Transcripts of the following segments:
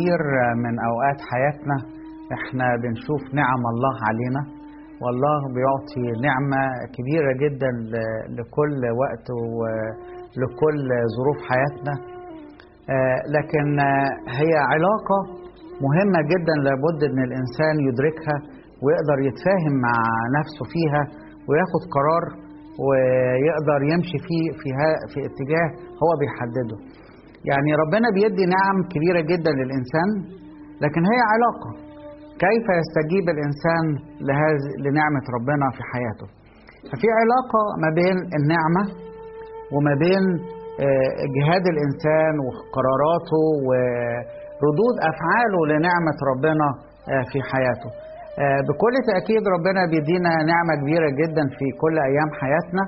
كتير من أوقات حياتنا إحنا بنشوف نعم الله علينا والله بيعطي نعمة كبيرة جدا ل- لكل وقت ولكل ظروف حياتنا آه، لكن آه، هي علاقة مهمة جدا لابد إن الإنسان يدركها ويقدر يتفاهم مع نفسه فيها وياخد قرار ويقدر يمشي فيه في, ها- في اتجاه هو بيحدده يعني ربنا بيدي نعم كبيرة جدا للإنسان لكن هي علاقة كيف يستجيب الإنسان لهذه لنعمة ربنا في حياته ففي علاقة ما بين النعمة وما بين آه، جهاد الإنسان وقراراته وردود أفعاله لنعمة ربنا آه، في حياته آه، بكل تأكيد ربنا بيدينا نعمة كبيرة جدا في كل أيام حياتنا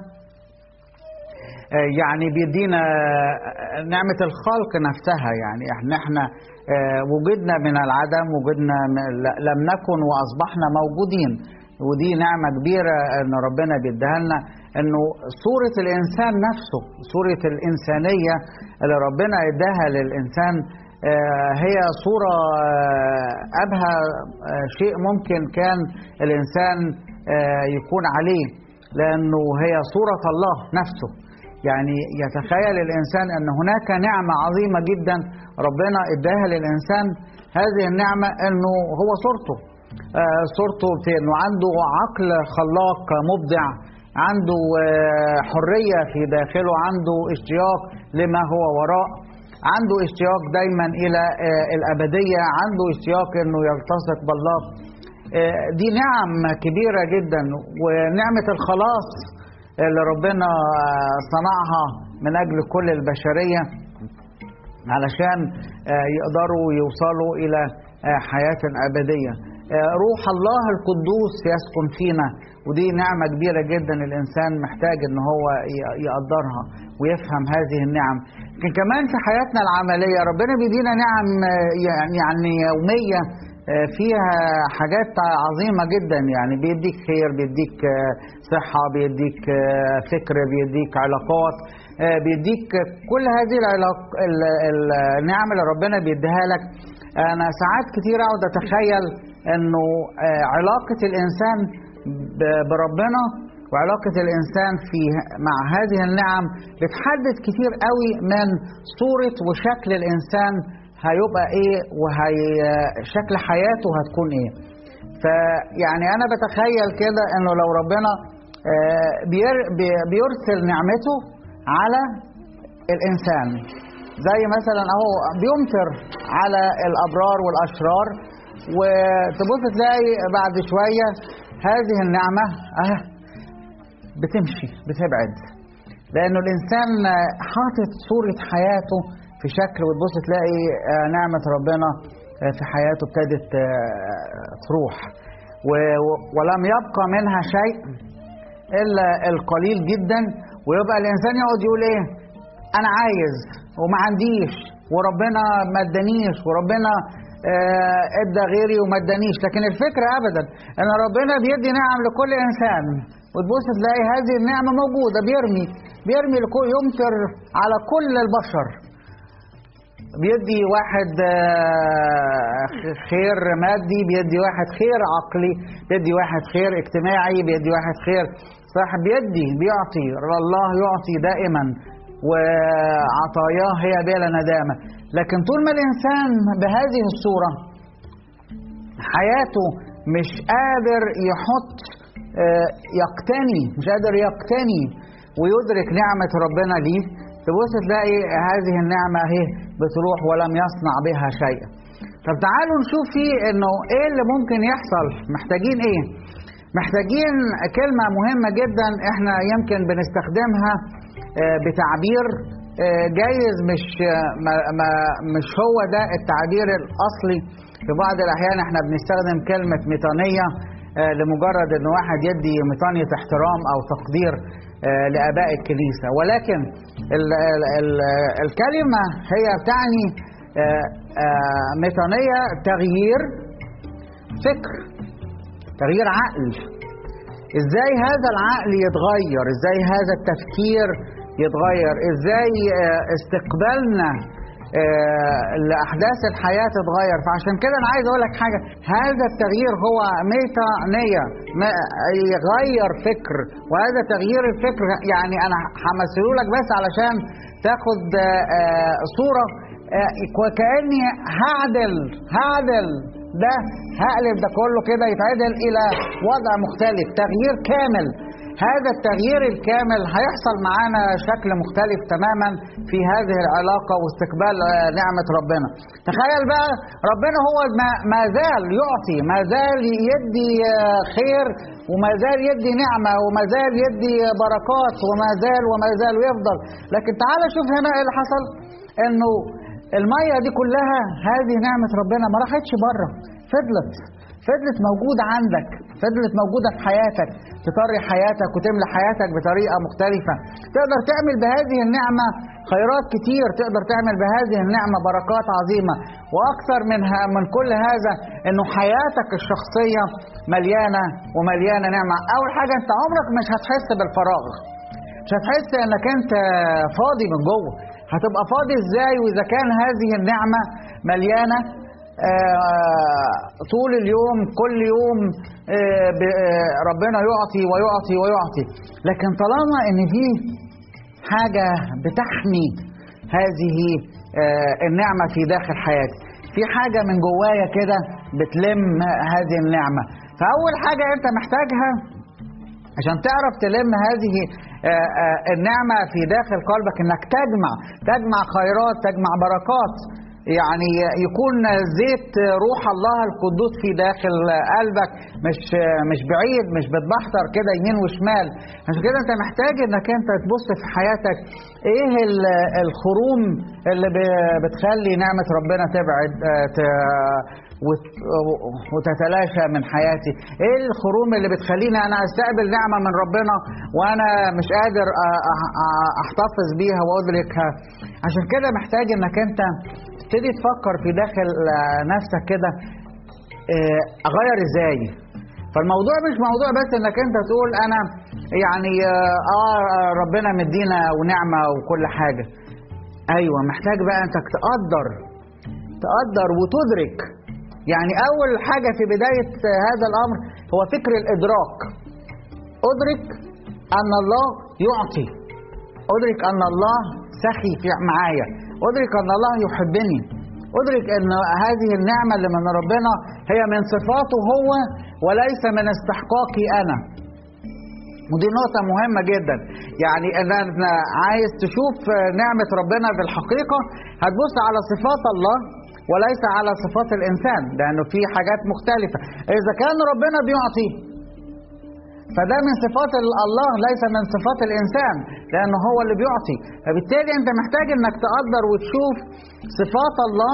آه، يعني بيدينا آه، نعمة الخلق نفسها يعني احنا احنا آه، وجدنا من العدم وجدنا م- ل- لم نكن واصبحنا موجودين ودي نعمة كبيرة ان ربنا بيديها لنا انه صورة الانسان نفسه صورة الانسانية اللي ربنا اداها للانسان آه، هي صورة آه، ابهى آه، شيء ممكن كان الانسان آه، يكون عليه لانه هي صورة الله نفسه يعني يتخيل الإنسان أن هناك نعمة عظيمة جدا ربنا إداها للإنسان هذه النعمة أنه هو صورته آه، صورته في أنه عنده عقل خلاق مبدع عنده آه، حرية في داخله عنده اشتياق لما هو وراء عنده اشتياق دايما إلى آه، الأبدية عنده اشتياق أنه يلتصق بالله آه، دي نعم كبيرة جدا ونعمة الخلاص اللي ربنا صنعها من أجل كل البشرية علشان آه، يقدروا يوصلوا إلى آه، حياة أبدية آه، روح الله القدوس يسكن فينا ودي نعمة كبيرة جدا الإنسان محتاج إن هو ي- يقدرها ويفهم هذه النعم لكن كمان في حياتنا العملية ربنا بيدينا نعم آه، يعني يعني يومية آه، فيها حاجات عظيمة جدا يعني بيديك خير بيديك آه، صحة بيديك آه، فكر بيديك علاقات آه، بيديك كل هذه العلاق... ال- ال- النعم اللي ربنا بيديها لك أنا ساعات كتير أقعد أتخيل إنه آه، علاقة الإنسان ب- بربنا وعلاقة الإنسان في مع هذه النعم بتحدد كتير قوي من صورة وشكل الإنسان هيبقى إيه وهي شكل حياته هتكون إيه فيعني أنا بتخيل كده إنه لو ربنا آه، بير- بي- بيرسل نعمته على الإنسان زي مثلا أهو بيمطر على الأبرار والأشرار وتبص تلاقي بعد شوية هذه النعمة أه بتمشي بتبعد لأنه الإنسان آه، حاطط صورة حياته في شكل وتبص تلاقي آه، نعمة ربنا آه، في حياته ابتدت آه، تروح و- و- ولم يبقى منها شيء إلا القليل جدا ويبقى الإنسان يقعد يقول إيه أنا عايز وما عنديش وربنا ما ادانيش وربنا آه، ادى غيري وما ادانيش لكن الفكرة أبدا إن ربنا بيدي نعم لكل إنسان وتبص تلاقي هذه النعمة موجودة بيرمي بيرمي لكل يمطر على كل البشر بيدي واحد آه، خير مادي بيدي واحد خير عقلي بيدي واحد خير اجتماعي بيدي واحد خير صح بيدي بيعطي الله يعطي دائما وعطاياه هي بلا ندامة لكن طول ما الإنسان بهذه الصورة حياته مش قادر يحط آه، يقتني مش قادر يقتني ويدرك نعمة ربنا ليه تبص تلاقي هذه النعمة اهي بتروح ولم يصنع بها شيئا طب تعالوا نشوف فيه انه ايه اللي ممكن يحصل محتاجين ايه محتاجين كلمة مهمة جدا احنا يمكن بنستخدمها آه، بتعبير آه، جايز مش آه، ما ما مش هو ده التعبير الأصلي في بعض الأحيان احنا بنستخدم كلمة ميطانية آه، لمجرد ان واحد يدي ميطانية احترام او تقدير آه، لآباء الكنيسة ولكن ال ال ال الكلمة هي تعني آه، آه، ميطانية تغيير فكر تغيير عقل ازاي هذا العقل يتغير ازاي هذا التفكير يتغير ازاي آه، استقبالنا آه، لأحداث الحياة تتغير فعشان كده أنا عايز أقول لك حاجة هذا التغيير هو ميتانية ما- يغير فكر وهذا تغيير الفكر يعني أنا همثله لك بس علشان تاخد آه، آه، صورة آه، وكأني هعدل هعدل ده هقلب ده كله كده يتعدل إلى وضع مختلف تغيير كامل هذا التغيير الكامل هيحصل معانا شكل مختلف تماما في هذه العلاقة واستقبال آه، نعمة ربنا تخيل بقى ربنا هو ما, ما زال يعطي ما زال يدي آه، خير وما زال يدي نعمة وما زال يدي بركات وما زال وما زال ويفضل لكن تعال شوف هنا ايه اللي حصل انه المية دي كلها هذه نعمة ربنا ما راحتش بره فضلت فضلت موجودة عندك فضلت موجودة في حياتك تطري حياتك وتملى حياتك بطريقة مختلفة تقدر تعمل بهذه النعمة خيرات كتير تقدر تعمل بهذه النعمة بركات عظيمة وأكثر منها من كل هذا أنه حياتك الشخصية مليانة ومليانة نعمة أول حاجة أنت عمرك مش هتحس بالفراغ مش هتحس انك انت فاضي من جوه هتبقى فاضي ازاي واذا كان هذه النعمه مليانه آه، طول اليوم كل يوم آه، ب- آه، ربنا يعطي ويعطي ويعطي لكن طالما ان في حاجه بتحمي هذه آه، النعمه في داخل حياتي في حاجه من جوايا كده بتلم هذه النعمه فاول حاجه انت محتاجها عشان تعرف تلم هذه آه، آه، النعمة في داخل قلبك انك تجمع تجمع خيرات تجمع بركات يعني يكون زيت روح الله القدوس في داخل قلبك مش مش بعيد مش بتبحتر كده يمين وشمال عشان كده انت محتاج انك انت تبص في حياتك ايه ال- الخروم اللي ب- بتخلي نعمة ربنا تبعد آه، ت- وت- وتتلاشى من حياتي ايه الخروم اللي بتخليني انا استقبل نعمه من ربنا وانا مش قادر أ- أ- أ- احتفظ بيها وادركها عشان كده محتاج انك انت تبتدي تفكر في داخل آه، نفسك كده آه، اغير ازاي فالموضوع مش موضوع بس انك انت تقول انا يعني اه آه، ربنا مدينا ونعمه وكل حاجه ايوه محتاج بقى انك تقدر تقدر وتدرك يعني أول حاجة في بداية هذا الأمر هو فكر الإدراك أدرك أن الله يعطي أدرك أن الله سخي في معايا أدرك أن الله يحبني أدرك أن هذه النعمة اللي من ربنا هي من صفاته هو وليس من استحقاقي أنا ودي نقطة مهمة جدا يعني ان انا عايز تشوف نعمة ربنا بالحقيقة هتبص على صفات الله وليس على صفات الانسان لانه في حاجات مختلفة اذا كان ربنا بيعطي فده من صفات ال- الله ليس من صفات الانسان لانه هو اللي بيعطي فبالتالي انت محتاج انك تقدر وتشوف صفات الله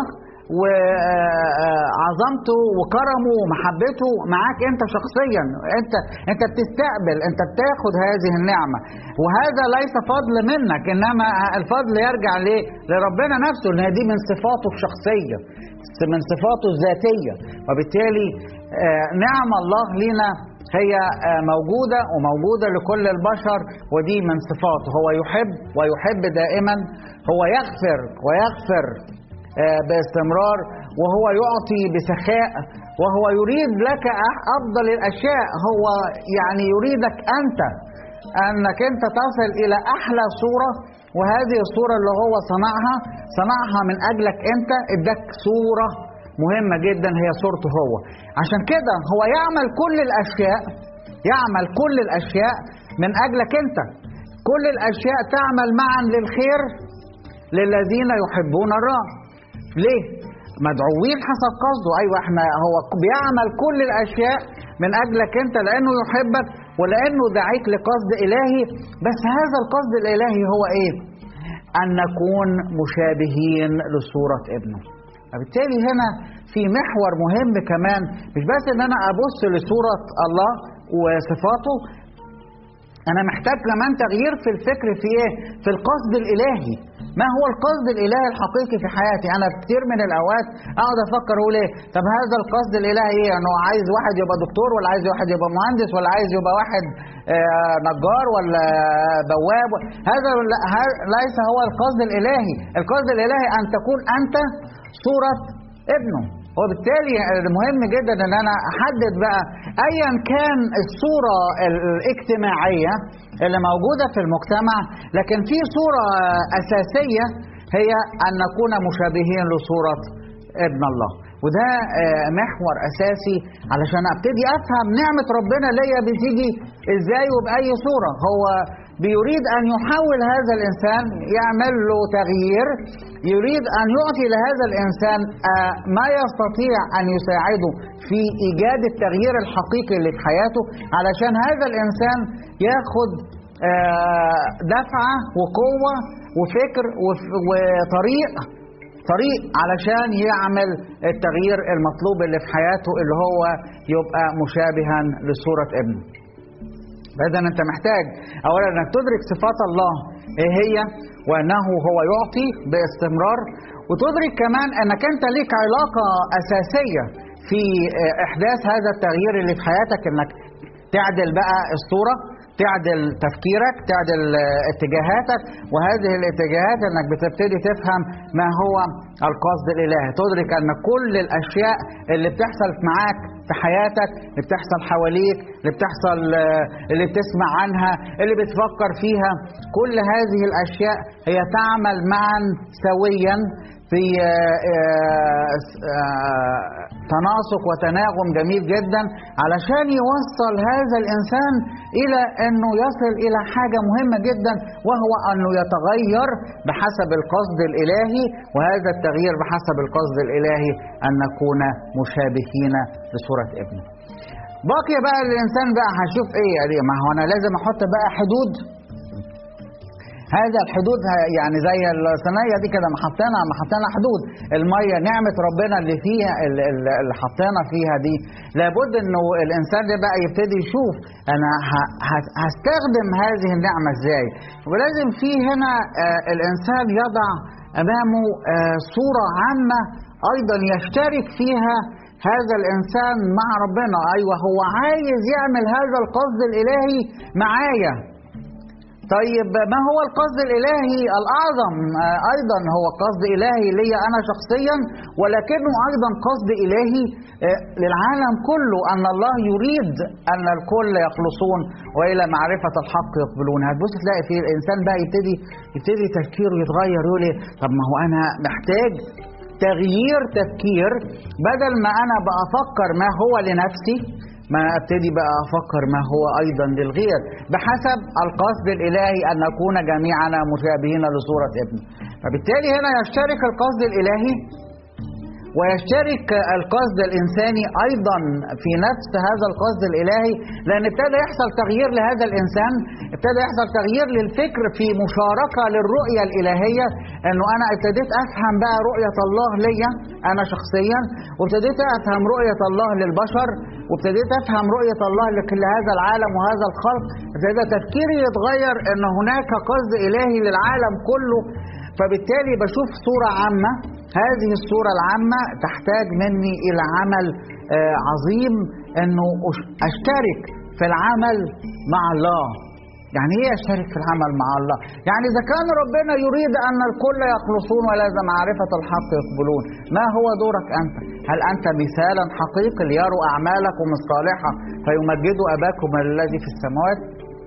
وعظمته وكرمه ومحبته معاك انت شخصيا انت انت بتستقبل انت بتاخد هذه النعمه وهذا ليس فضل منك انما الفضل يرجع ليه لربنا نفسه ان دي من صفاته الشخصيه من صفاته الذاتيه وبالتالي آه، نعم الله لنا هي آه، موجودة وموجودة لكل البشر ودي من صفاته هو يحب ويحب دائما هو يغفر ويغفر آه، باستمرار وهو يعطي بسخاء وهو يريد لك أح- أفضل الأشياء هو يعني يريدك أنت أنك أنت تصل إلى أحلى صورة وهذه الصورة اللي هو صنعها صنعها من أجلك أنت اداك صورة مهمة جدا هي صورته هو عشان كده هو يعمل كل الأشياء يعمل كل الأشياء من أجلك أنت كل الأشياء تعمل معا للخير للذين يحبون الرب ليه؟ مدعوين حسب قصده ايوه احنا هو بيعمل كل الاشياء من اجلك انت لانه يحبك ولانه دعيك لقصد الهي بس هذا القصد الالهي هو ايه؟ ان نكون مشابهين لصوره ابنه. فبالتالي هنا في محور مهم كمان مش بس ان انا ابص لصوره الله وصفاته أنا محتاج كمان تغيير في الفكر في إيه؟ في القصد الإلهي. ما هو القصد الإلهي الحقيقي في حياتي؟ أنا كتير من الأوقات أقعد أفكر أقول إيه؟ طب هذا القصد الإلهي إيه؟ إنه عايز واحد يبقى دكتور ولا عايز واحد يبقى مهندس ولا عايز يبقى واحد آه، نجار ولا بواب هذا لا- ه- ليس هو القصد الالهي القصد الالهي ان تكون انت صوره ابنه وبالتالي مهم جدا ان انا احدد بقى ايا كان الصوره الاجتماعيه اللي موجوده في المجتمع لكن في صوره اساسيه هي ان نكون مشابهين لصوره ابن الله وده آه، محور اساسي علشان ابتدي افهم نعمه ربنا ليا بتيجي ازاي وباي صوره هو بيريد ان يحول هذا الانسان يعمل له تغيير يريد ان يعطي لهذا الانسان آه، ما يستطيع ان يساعده في ايجاد التغيير الحقيقي اللي في حياته علشان هذا الانسان ياخد آه، دفعه وقوه وفكر وف- وطريق طريق علشان يعمل التغيير المطلوب اللي في حياته اللي هو يبقى مشابها لصورة ابنه فإذا أنت محتاج أولا أنك تدرك صفات الله إيه هي وأنه هو يعطي باستمرار وتدرك كمان أنك أنت ليك علاقة أساسية في آه، إحداث هذا التغيير اللي في حياتك أنك تعدل بقى الصورة تعدل تفكيرك تعدل آه، اتجاهاتك وهذه الاتجاهات انك بتبتدي تفهم ما هو القصد الالهي تدرك ان كل الاشياء اللي بتحصل معاك في حياتك اللي بتحصل حواليك اللي بتحصل آه، اللي بتسمع عنها اللي بتفكر فيها كل هذه الاشياء هي تعمل معا سويا في آه، آه، آه، تناسق وتناغم جميل جدا علشان يوصل هذا الانسان الى انه يصل الى حاجه مهمه جدا وهو انه يتغير بحسب القصد الالهي وهذا التغيير بحسب القصد الالهي ان نكون مشابهين لصوره ابنه. باقي بقى الانسان بقى هشوف ايه يعني ما هو انا لازم احط بقى حدود هذا الحدود ه- يعني زي الصينيه دي كده ما حطينا ما حطينا حدود الميه نعمه ربنا اللي فيها ال- ال- اللي حطينا فيها دي لابد انه الانسان ده بقى يبتدي يشوف انا ه- ه- هستخدم هذه النعمه ازاي ولازم في هنا آه، الانسان يضع امامه آه، صوره عامه ايضا يشترك فيها هذا الانسان مع ربنا ايوه هو عايز يعمل هذا القصد الالهي معايا طيب ما هو القصد الالهي الاعظم آه، ايضا هو قصد الهي لي انا شخصيا ولكنه ايضا قصد الهي آه، للعالم كله ان الله يريد ان الكل يخلصون والى معرفه الحق يقبلون هتبص تلاقي في الانسان بقى يبتدي يبتدي تفكيره يتغير يقول إيه، طب ما هو انا محتاج تغيير تفكير بدل ما انا بقى افكر ما هو لنفسي ما ابتدي بقى افكر ما هو ايضا للغير بحسب القصد الالهي ان نكون جميعنا مشابهين لصوره ابنه فبالتالي هنا يشترك القصد الالهي ويشترك القصد الانساني ايضا في نفس هذا القصد الالهي لان ابتدى يحصل تغيير لهذا الانسان ابتدى يحصل تغيير للفكر في مشاركه للرؤيه الالهيه انه انا ابتديت افهم بقى رؤيه الله ليا انا شخصيا وابتديت افهم رؤيه الله للبشر وابتديت افهم رؤيه الله لكل هذا العالم وهذا الخلق ابتدى تفكيري يتغير ان هناك قصد الهي للعالم كله فبالتالي بشوف صورة عامة هذه الصورة العامة تحتاج مني إلى عمل آه، عظيم أنه أش- أشترك في العمل مع الله يعني ايه اشترك في العمل مع الله يعني اذا كان ربنا يريد ان الكل يخلصون ولازم معرفه الحق يقبلون ما هو دورك انت هل انت مثالا حقيقي ليروا اعمالكم الصالحه فيمجدوا اباكم الذي في السماوات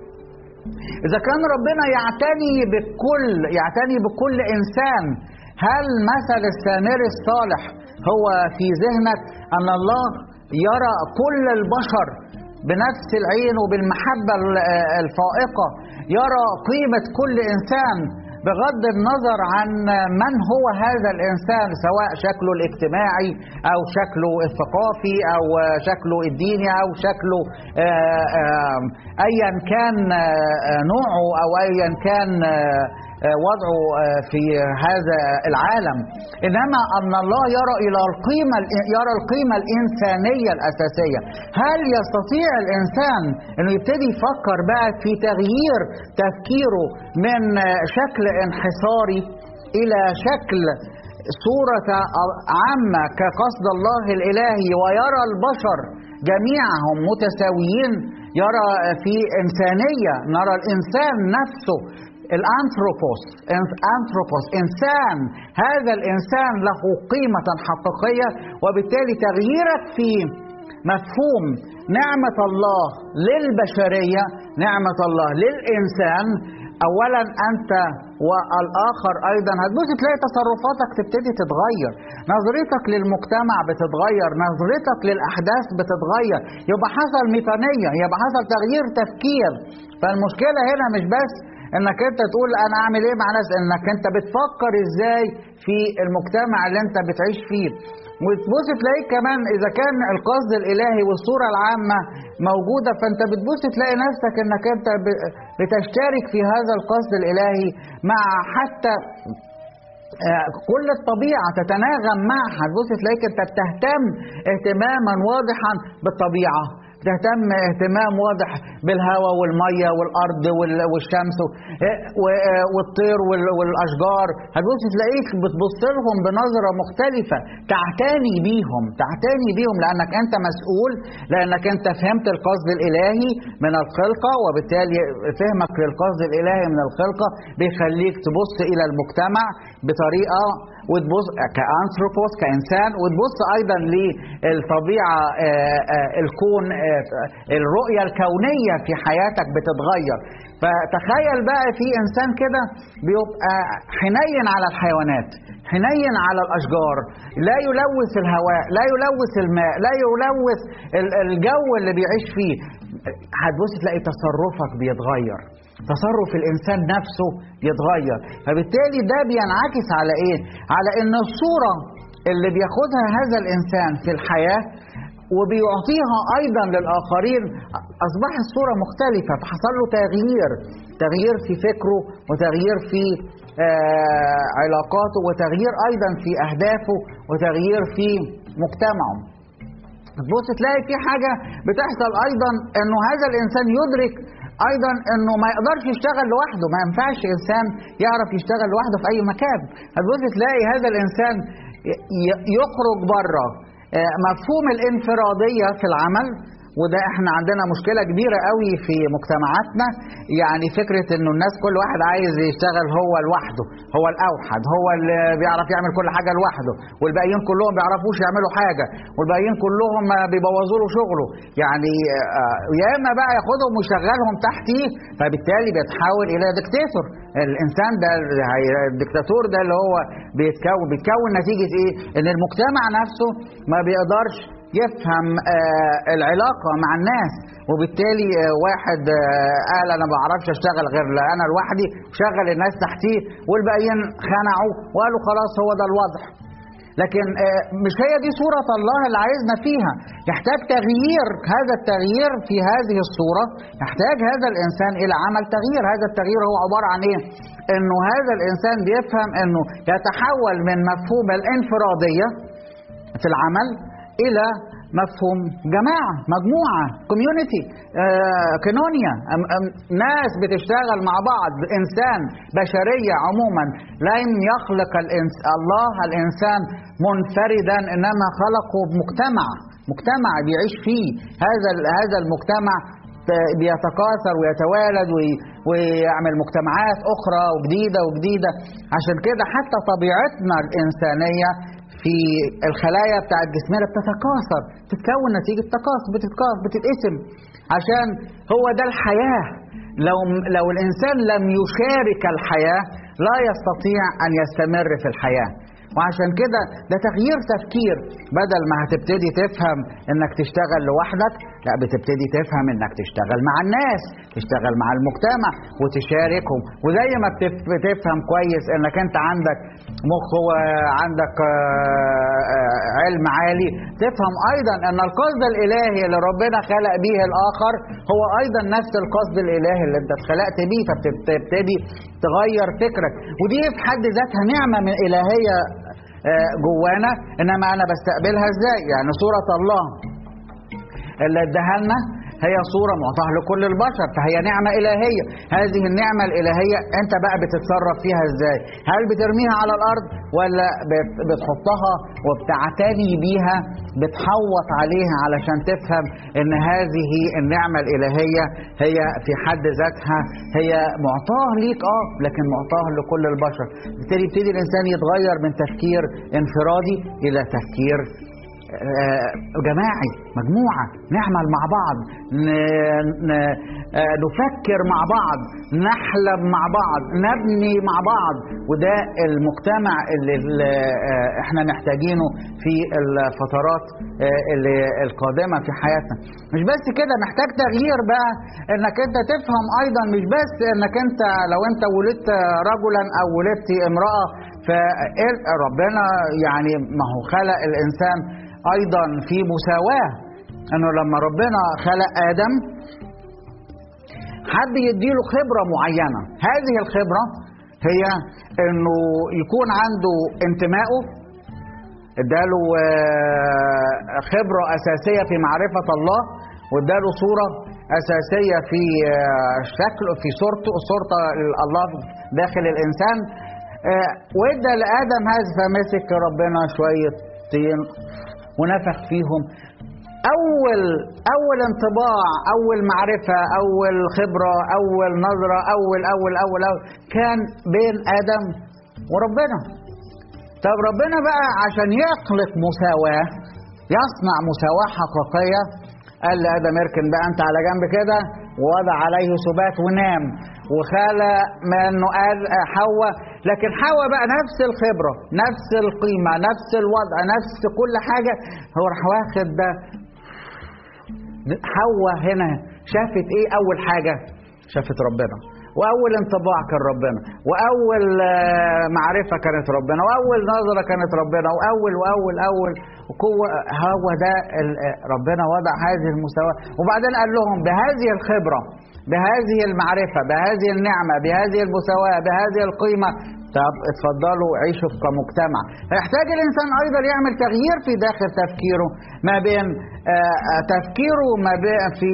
إذا كان ربنا يعتني بكل يعتني بكل إنسان هل مثل السامري الصالح هو في ذهنك أن الله يرى كل البشر بنفس العين وبالمحبة ال- الفائقة يرى قيمة كل إنسان بغض النظر عن من هو هذا الإنسان سواء شكله الاجتماعي أو شكله الثقافي أو شكله الديني أو شكله آه، آه، أيا كان آه، نوعه أو أيا كان آه، آه، وضعه آه، في هذا العالم إنما أن الله يرى إلى القيمة يرى القيمة الإنسانية الأساسية هل يستطيع الإنسان أنه يبتدي يفكر بقى في تغيير تفكيره من آه، شكل انحصاري إلى شكل صورة عامة كقصد الله الإلهي ويرى البشر جميعهم متساويين يرى في إنسانية نرى الإنسان نفسه الأنثروبوس أنثروبوس إنسان هذا الإنسان له قيمة حقيقية وبالتالي تغييرك في مفهوم نعمة الله للبشرية نعمة الله للإنسان اولا انت والاخر ايضا هتبص تلاقي تصرفاتك تبتدي تتغير نظرتك للمجتمع بتتغير نظرتك للاحداث بتتغير يبقى حصل ميثانيه يبقى حصل تغيير تفكير فالمشكله هنا مش بس انك انت تقول انا اعمل ايه مع ناس انك انت بتفكر ازاي في المجتمع اللي انت بتعيش فيه وتبص تلاقيك كمان اذا كان القصد الالهي والصوره العامه موجوده فانت بتبص تلاقي نفسك انك انت بتشترك في هذا القصد الالهي مع حتى كل الطبيعة تتناغم معها تبص تلاقيك انت بتهتم اهتماما واضحا بالطبيعة تهتم اهتمام واضح بالهواء والميه والارض والشمس والطير والاشجار هتبص تلاقيك بتبص لهم بنظره مختلفه تعتني بيهم تعتني بيهم لانك انت مسؤول لانك انت فهمت القصد الالهي من الخلقه وبالتالي فهمك للقصد الالهي من الخلقه بيخليك تبص الى المجتمع بطريقه وتبص كانثروبوس كانسان وتبص ايضا للطبيعه الكون الرؤيه الكونيه في حياتك بتتغير فتخيل بقى في انسان كده بيبقى حنين على الحيوانات حنين على الاشجار لا يلوث الهواء لا يلوث الماء لا يلوث الجو اللي بيعيش فيه هتبص تلاقي تصرفك بيتغير تصرف الانسان نفسه يتغير فبالتالي ده بينعكس على ايه على ان الصوره اللي بياخدها هذا الانسان في الحياه وبيعطيها ايضا للاخرين اصبحت صوره مختلفه فحصل له تغيير تغيير في فكره وتغيير في آه علاقاته وتغيير ايضا في اهدافه وتغيير في مجتمعه تبص تلاقي في حاجه بتحصل ايضا انه هذا الانسان يدرك ايضا انه ما يقدرش يشتغل لوحده ما ينفعش انسان يعرف يشتغل لوحده في اي مكان هتبص تلاقي هذا الانسان يخرج بره مفهوم الانفراديه في العمل وده احنا عندنا مشكله كبيره قوي في مجتمعاتنا يعني فكره انه الناس كل واحد عايز يشتغل هو لوحده هو الاوحد هو اللي بيعرف يعمل كل حاجه لوحده والباقيين كلهم بيعرفوش يعملوا حاجه والباقيين كلهم بيبوظوا له شغله يعني يا اما بقى ياخدهم ويشغلهم تحتيه فبالتالي بيتحول الى ديكتاتور الانسان ده الدكتاتور ده اللي هو بيتكون بيتكون نتيجه ايه ان المجتمع نفسه ما بيقدرش يفهم آه العلاقة مع الناس وبالتالي آه واحد آه قال أنا ما بعرفش أشتغل غير أنا لوحدي وشغل الناس تحتيه والباقيين خنعوا وقالوا خلاص هو ده الوضع لكن مش هي دي صورة الله اللي عايزنا فيها يحتاج تغيير هذا التغيير في هذه الصورة يحتاج هذا الإنسان إلى عمل تغيير هذا التغيير هو عبارة عن إيه إنه هذا الإنسان بيفهم إنه يتحول من مفهوم الانفرادية في العمل الى مفهوم جماعه مجموعه كوميونتي كنونيا ناس بتشتغل مع بعض انسان بشريه عموما لم يخلق الإنس الله الانسان منفردا انما خلقه بمجتمع مجتمع بيعيش فيه هذا هذا المجتمع بيتكاثر ويتوالد ويعمل مجتمعات اخرى وجديده وجديده عشان كده حتى طبيعتنا الانسانيه في الخلايا بتاعت جسمنا بتتكاثر تتكون نتيجه تكاثر بتتكاثر بتتقسم عشان هو ده الحياه لو لو الانسان لم يشارك الحياه لا يستطيع ان يستمر في الحياه وعشان كده ده تغيير تفكير بدل ما هتبتدي تفهم انك تشتغل لوحدك لا بتبتدي تفهم انك تشتغل مع الناس تشتغل مع المجتمع وتشاركهم وزي ما بتفهم كويس انك انت عندك مخ وعندك علم عالي تفهم ايضا ان القصد الالهي اللي ربنا خلق به الاخر هو ايضا نفس القصد الالهي اللي انت اتخلقت بيه فبتبتدي تغير فكرك ودي في حد ذاتها نعمه من الهيه جوانا انما انا بستقبلها ازاي يعني صوره الله اللي اداها لنا هي صورة معطاة لكل البشر فهي نعمة إلهية هذه النعمة الإلهية أنت بقى بتتصرف فيها إزاي هل بترميها على الأرض ولا بتحطها وبتعتني بيها بتحوط عليها علشان تفهم ان هذه النعمة الإلهية هي في حد ذاتها هي معطاه ليك اه لكن معطاه لكل البشر بالتالي يبتدي الإنسان يتغير من تفكير انفرادي إلى تفكير آه، جماعي مجموعة نعمل مع بعض آه، نفكر مع بعض نحلم مع بعض نبني مع بعض وده المجتمع اللي آه، احنا محتاجينه في الفترات اللي القادمة في حياتنا مش بس كده محتاج تغيير بقى انك انت تفهم ايضا مش بس انك انت لو انت ولدت رجلا او ولدت امرأة فربنا يعني ما هو خلق الانسان ايضا في مساواه انه لما ربنا خلق ادم حب يديله خبره معينه هذه الخبره هي انه يكون عنده انتمائه اداله آه، خبره اساسيه في معرفه الله واداله صوره اساسيه في آه، شكله في صورته صورته الله داخل الانسان آه، وادى لادم هذا فمسك ربنا شويه طين ونفخ فيهم اول اول انطباع اول معرفه اول خبره اول نظره اول اول اول, أول كان بين ادم وربنا طب ربنا بقى عشان يخلق مساواه يصنع مساواه حقيقيه قال لادم اركن بقى انت على جنب كده ووضع عليه سبات ونام وخلق منه قال حواء لكن حواء بقى نفس الخبرة نفس القيمة نفس الوضع نفس كل حاجة هو راح واخد ده حواء هنا شافت ايه اول حاجة شافت ربنا واول انطباع كان ربنا واول آه، معرفه كانت ربنا واول نظره كانت ربنا واول واول اول وقوه هو ده آه، ربنا وضع هذه المساواه وبعدين قال لهم بهذه الخبره بهذه المعرفة بهذه النعمة بهذه المساواة بهذه القيمة طب اتفضلوا عيشوا كمجتمع فيحتاج الإنسان أيضا يعمل تغيير في داخل تفكيره ما بين آه، آه، تفكيره ما بين في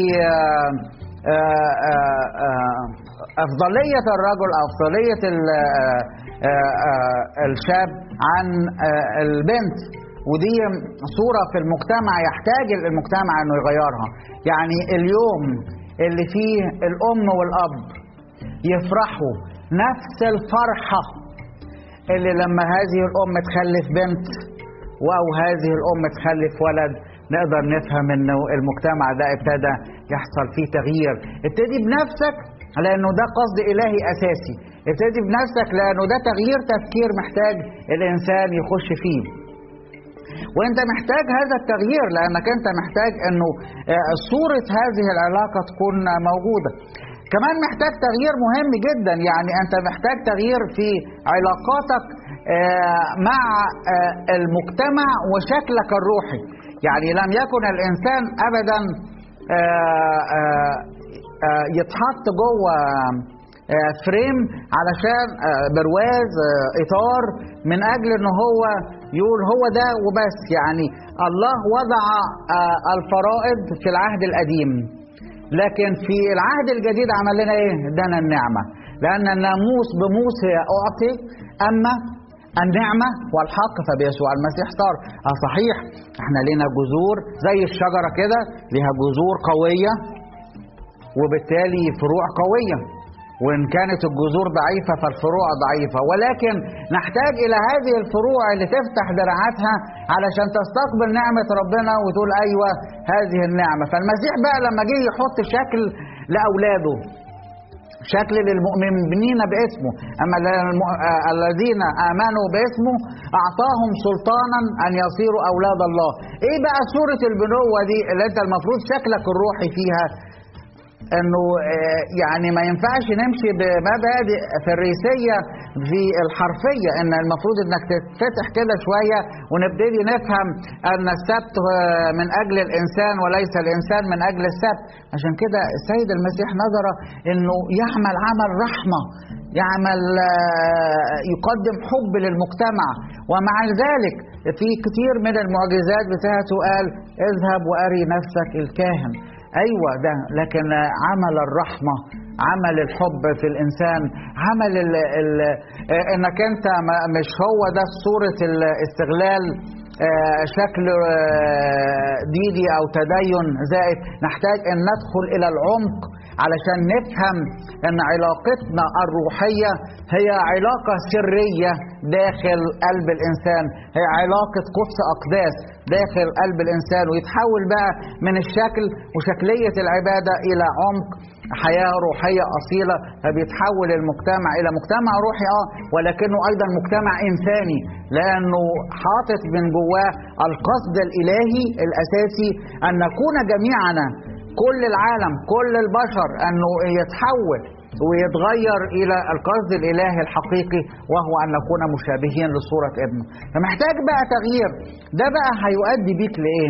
آه، أفضلية الرجل أفضلية الشاب عن البنت ودي صورة في المجتمع يحتاج المجتمع أنه يغيرها يعني اليوم اللي فيه الأم والأب يفرحوا نفس الفرحة اللي لما هذه الأم تخلف بنت أو هذه الأم تخلف ولد نقدر نفهم انه المجتمع ده ابتدى يحصل فيه تغيير ابتدي بنفسك لانه ده قصد الهي اساسي ابتدي بنفسك لانه ده تغيير تفكير محتاج الانسان يخش فيه وانت محتاج هذا التغيير لانك انت محتاج انه آه، صورة هذه العلاقة تكون موجودة كمان محتاج تغيير مهم جدا يعني انت محتاج تغيير في علاقاتك آه، مع آه، المجتمع وشكلك الروحي يعني لم يكن الانسان ابدا يتحط جوه فريم علشان برواز اطار من اجل ان هو يقول هو ده وبس يعني الله وضع آه، الفرائض في العهد القديم لكن في العهد الجديد عمل لنا ايه ادانا النعمه لان الناموس بموسى اعطي اما النعمه والحق فبيسوع المسيح صار اه صحيح احنا لنا جذور زي الشجره كده ليها جذور قويه وبالتالي فروع قويه وإن كانت الجذور ضعيفة فالفروع ضعيفة ولكن نحتاج إلى هذه الفروع اللي تفتح دراعاتها علشان تستقبل نعمة ربنا وتقول أيوة هذه النعمة فالمسيح بقى لما جه يحط شكل لأولاده شكل للمؤمنين باسمه أما الذين آمنوا باسمه أعطاهم سلطانا أن يصيروا أولاد الله إيه بقى صورة البنوة دي اللي أنت المفروض شكلك الروحي فيها انه آه، يعني ما ينفعش نمشي بمبادئ فريسيه في الحرفيه ان المفروض انك تتفتح كده شويه ونبتدي نفهم ان السبت آه، من اجل الانسان وليس الانسان من اجل السبت عشان كده السيد المسيح نظر انه يعمل عمل رحمه يعمل آه، يقدم حب للمجتمع ومع ذلك في كثير من المعجزات بتاعته قال اذهب واري نفسك الكاهن ايوه ده لكن عمل الرحمه عمل الحب في الانسان عمل ال ال انك انت مش هو ده صوره الاستغلال شكل ديني او تدين زائد نحتاج ان ندخل الى العمق علشان نفهم ان علاقتنا الروحيه هي علاقه سريه داخل قلب الانسان هي علاقه قدس اقداس داخل قلب الانسان ويتحول بقى من الشكل وشكليه العباده الى عمق حياه روحيه اصيله فبيتحول المجتمع الى مجتمع روحي اه ولكنه ايضا مجتمع انساني لانه حاطط من جواه القصد الالهي الاساسي ان نكون جميعنا كل العالم كل البشر انه يتحول ويتغير الى القصد الالهي الحقيقي وهو ان نكون مشابهين لصوره ابنه فمحتاج بقى تغيير ده بقى هيؤدي بيك لايه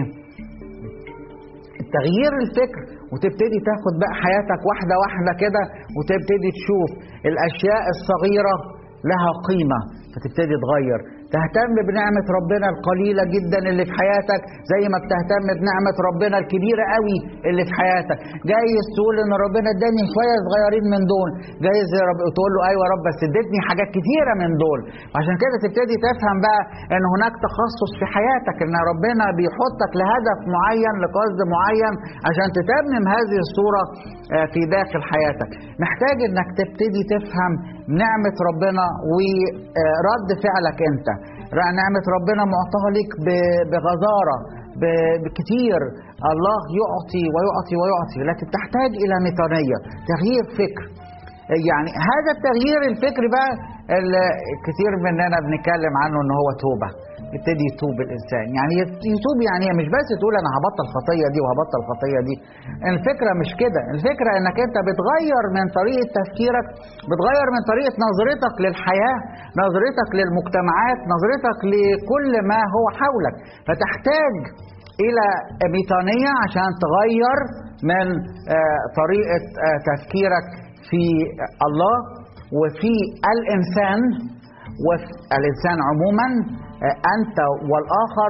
تغيير الفكر وتبتدي تاخد بقى حياتك واحدة واحدة كده وتبتدي تشوف الأشياء الصغيرة لها قيمة فتبتدي تغير تهتم بنعمة ربنا القليلة جدا اللي في حياتك زي ما بتهتم بنعمة ربنا الكبيرة قوي اللي في حياتك جايز تقول ان ربنا اداني شوية صغيرين من دول جايز رب تقول له ايوه يا رب بس اديتني حاجات كتيرة من دول عشان كده تبتدي تفهم بقى ان هناك تخصص في حياتك ان ربنا بيحطك لهدف معين لقصد معين عشان تتمم هذه الصورة في داخل حياتك محتاج انك تبتدي تفهم نعمة ربنا ورد فعلك انت نعمة ربنا معطاها لك بغزارة بكتير الله يعطي ويعطي ويعطي لكن تحتاج إلى ميطانية تغيير فكر يعني هذا التغيير الفكري بقى كتير مننا بنتكلم عنه ان هو توبه يبتدي يتوب الانسان يعني يتوب يعني مش بس تقول انا هبطل الخطيه دي وهبطل الخطيه دي الفكره مش كده الفكره انك انت بتغير من طريقه تفكيرك بتغير من طريقه نظرتك للحياه نظرتك للمجتمعات نظرتك لكل ما هو حولك فتحتاج الى ميطانيه عشان تغير من طريقه تفكيرك في الله وفي الانسان والانسان عموما انت والاخر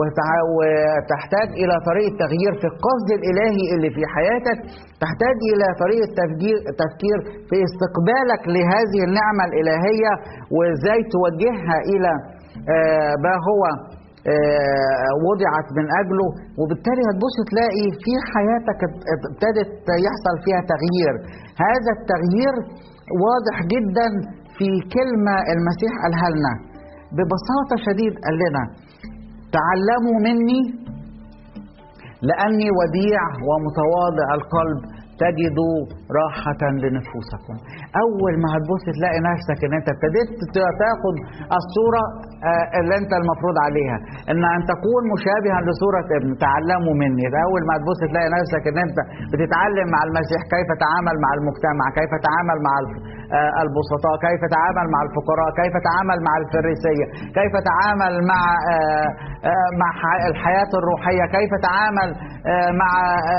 وتحتاج الى طريقه تغيير في القصد الالهي اللي في حياتك تحتاج الى طريقه تفكير تفكير في استقبالك لهذه النعمه الالهيه وازاي توجهها الى ما هو وضعت من اجله وبالتالي هتبص تلاقي في حياتك ابتدت يحصل فيها تغيير هذا التغيير واضح جدا في كلمه المسيح قالها لنا ببساطه شديد قال لنا تعلموا مني لاني وديع ومتواضع القلب تجدوا راحة لنفوسكم أول ما هتبص تلاقي نفسك إن أنت ابتديت تاخد الصورة اللي أنت المفروض عليها إن أن تكون مشابها لصورة ابن تعلموا مني ده أول ما هتبص تلاقي نفسك إن أنت بتتعلم مع المسيح كيف تعامل مع المجتمع كيف تعامل مع البسطاء كيف تعامل مع الفقراء كيف تعامل مع الفريسية كيف تعامل مع مع الحياة الروحية كيف تعامل مع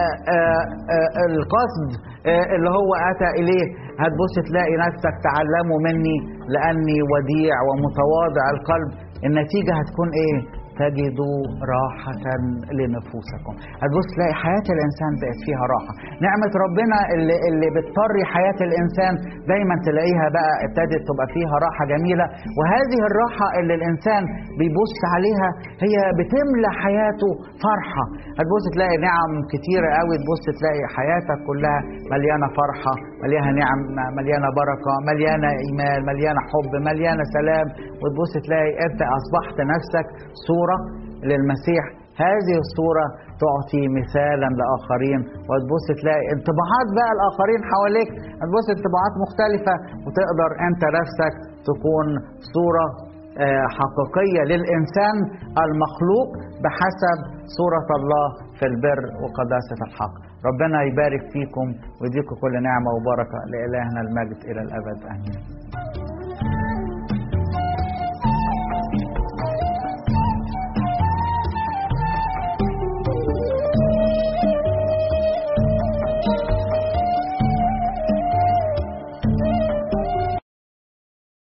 القصد اللي هو أتى إليه هتبص تلاقي نفسك تعلموا مني لأني وديع ومتواضع القلب النتيجة هتكون إيه؟ تجدوا راحة لنفوسكم هتبص تلاقي حياة الإنسان بقت فيها راحة نعمة ربنا اللي, اللي بتطري حياة الإنسان دايما تلاقيها بقى ابتدت تبقى فيها راحة جميلة وهذه الراحة اللي الإنسان بيبص عليها هي بتملى حياته فرحة هتبص تلاقي نعم كتيرة قوي تبص تلاقي حياتك كلها مليانة فرحة مليانة نعم مليانة بركة مليانة إيمان مليانة حب مليانة سلام وتبص تلاقي أنت أصبحت نفسك صورة للمسيح هذه الصورة تعطي مثالا لآخرين وتبص تلاقي انطباعات بقى الآخرين حواليك هتبص انطباعات مختلفة وتقدر أنت نفسك تكون صورة حقيقية للإنسان المخلوق بحسب صورة الله في البر وقداسة الحق ربنا يبارك فيكم ويديكم كل نعمة وبركة لإلهنا المجد إلى الأبد آمين